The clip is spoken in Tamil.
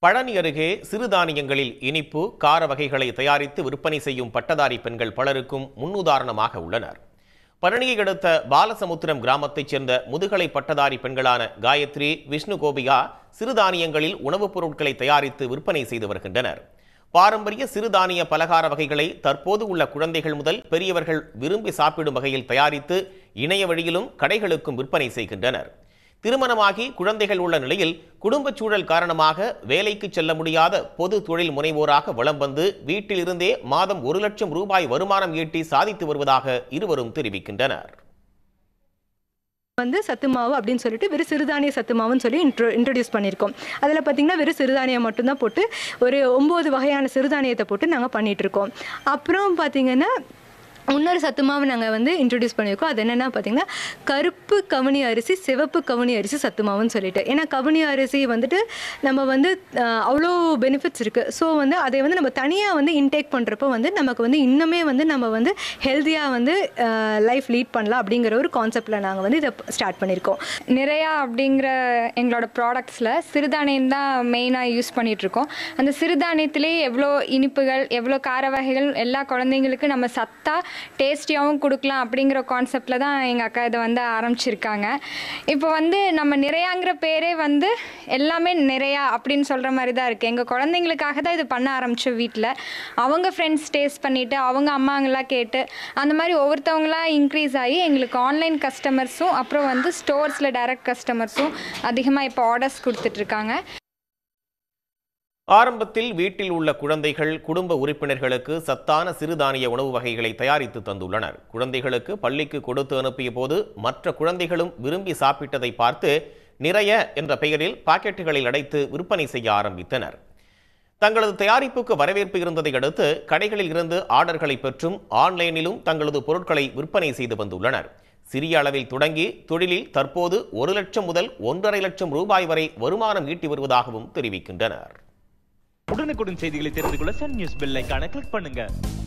பழனி அருகே சிறுதானியங்களில் இனிப்பு கார வகைகளை தயாரித்து விற்பனை செய்யும் பட்டதாரி பெண்கள் பலருக்கும் முன்னுதாரணமாக உள்ளனர் பழனியை அடுத்த பாலசமுத்திரம் கிராமத்தைச் சேர்ந்த முதுகலை பட்டதாரி பெண்களான காயத்ரி விஷ்ணு கோபிகா சிறுதானியங்களில் உணவுப் பொருட்களை தயாரித்து விற்பனை செய்து வருகின்றனர் பாரம்பரிய சிறுதானிய பலகார வகைகளை தற்போது உள்ள குழந்தைகள் முதல் பெரியவர்கள் விரும்பி சாப்பிடும் வகையில் தயாரித்து இணைய வழியிலும் கடைகளுக்கும் விற்பனை செய்கின்றனர் திருமணமாகி குழந்தைகள் உள்ள நிலையில் குடும்பச் சூழல் காரணமாக வேலைக்கு செல்ல முடியாத பொது தொழில் முனைவோராக வலம் வந்து வீட்டிலிருந்தே மாதம் ஒரு லட்சம் ரூபாய் வருமானம் ஈட்டி சாதித்து வருவதாக இருவரும் தெரிவிக்கின்றனர் வந்து சத்து மாவு அப்படின்னு சொல்லிட்டு வெறும் சிறுதானிய சத்து மாவுன்னு சொல்லி இன்ட்ரோ இன்ட்ரடியூஸ் பண்ணியிருக்கோம் அதில் பார்த்தீங்கன்னா வெறும் சிறுதானியம் மட்டும்தான் போட்டு ஒரு ஒம்பது வகையான சிறுதானியத்தை போட்டு நாங்கள் பண்ணிகிட்ருக்கோம் அப்புறம் பார்த்தீங்கன்னா இன்னொரு சத்து மாவு நாங்கள் வந்து இன்ட்ரடியூஸ் பண்ணியிருக்கோம் அது என்னென்னா பார்த்தீங்கன்னா கருப்பு கவுனி அரிசி சிவப்பு கவுனி அரிசி சத்து மாவுன்னு சொல்லிட்டு ஏன்னா கவுனி அரிசி வந்துட்டு நம்ம வந்து அஹ், அவ்வளோ பெனிஃபிட்ஸ் இருக்குது ஸோ வந்து அதை வந்து நம்ம தனியாக வந்து இன்டேக் பண்ணுறப்போ வந்து நமக்கு வந்து இன்னுமே வந்து நம்ம வந்து ஹெல்த்தியாக வந்து லைஃப் லீட் பண்ணலாம் அப்படிங்கிற ஒரு கான்செப்டில் நாங்கள் வந்து இதை ஸ்டார்ட் பண்ணியிருக்கோம் நிறையா அப்படிங்கிற எங்களோட ப்ராடக்ட்ஸில் சிறுதானியம் தான் மெயினாக யூஸ் பண்ணிகிட்ருக்கோம் அந்த சிறுதானியத்திலே எவ்வளோ இனிப்புகள் எவ்வளோ கார வகைகள் எல்லா குழந்தைங்களுக்கு நம்ம சத்தா டேஸ்டியாகவும் கொடுக்கலாம் அப்படிங்கிற கான்செப்டில் தான் எங்கள் அக்கா இதை வந்து ஆரம்பிச்சிருக்காங்க இப்போ வந்து நம்ம நிறையாங்கிற பேரே வந்து எல்லாமே நிறையா அப்படின்னு சொல்கிற மாதிரி தான் இருக்குது எங்கள் குழந்தைங்களுக்காக தான் இது பண்ண ஆரம்பித்தோம் வீட்டில் அவங்க ஃப்ரெண்ட்ஸ் டேஸ்ட் பண்ணிவிட்டு அவங்க அம்மாங்களாம் கேட்டு அந்த மாதிரி ஒவ்வொருத்தவங்களா இன்க்ரீஸ் ஆகி எங்களுக்கு ஆன்லைன் கஸ்டமர்ஸும் அப்புறம் வந்து ஸ்டோர்ஸில் டைரக்ட் கஸ்டமர்ஸும் அதிகமாக இப்போ ஆர்டர்ஸ் கொடுத்துட்ருக்காங்க ஆரம்பத்தில் வீட்டில் உள்ள குழந்தைகள் குடும்ப உறுப்பினர்களுக்கு சத்தான சிறுதானிய உணவு வகைகளை தயாரித்து தந்துள்ளனர் குழந்தைகளுக்கு பள்ளிக்கு கொடுத்து அனுப்பிய போது மற்ற குழந்தைகளும் விரும்பி சாப்பிட்டதை பார்த்து நிறைய என்ற பெயரில் பாக்கெட்டுகளில் அடைத்து விற்பனை செய்ய ஆரம்பித்தனர் தங்களது தயாரிப்புக்கு வரவேற்பு இருந்ததை அடுத்து கடைகளில் இருந்து ஆர்டர்களை பெற்றும் ஆன்லைனிலும் தங்களது பொருட்களை விற்பனை செய்து வந்துள்ளனர் சிறிய அளவில் தொடங்கி தொழிலில் தற்போது ஒரு லட்சம் முதல் ஒன்றரை லட்சம் ரூபாய் வரை வருமானம் ஈட்டி வருவதாகவும் தெரிவிக்கின்றனர் உடனுக்குடன் செய்திகளை தெரிந்து கொள்ள சன் நியூஸ் பெல் ஐகானை கிளிக் பண்ணுங்க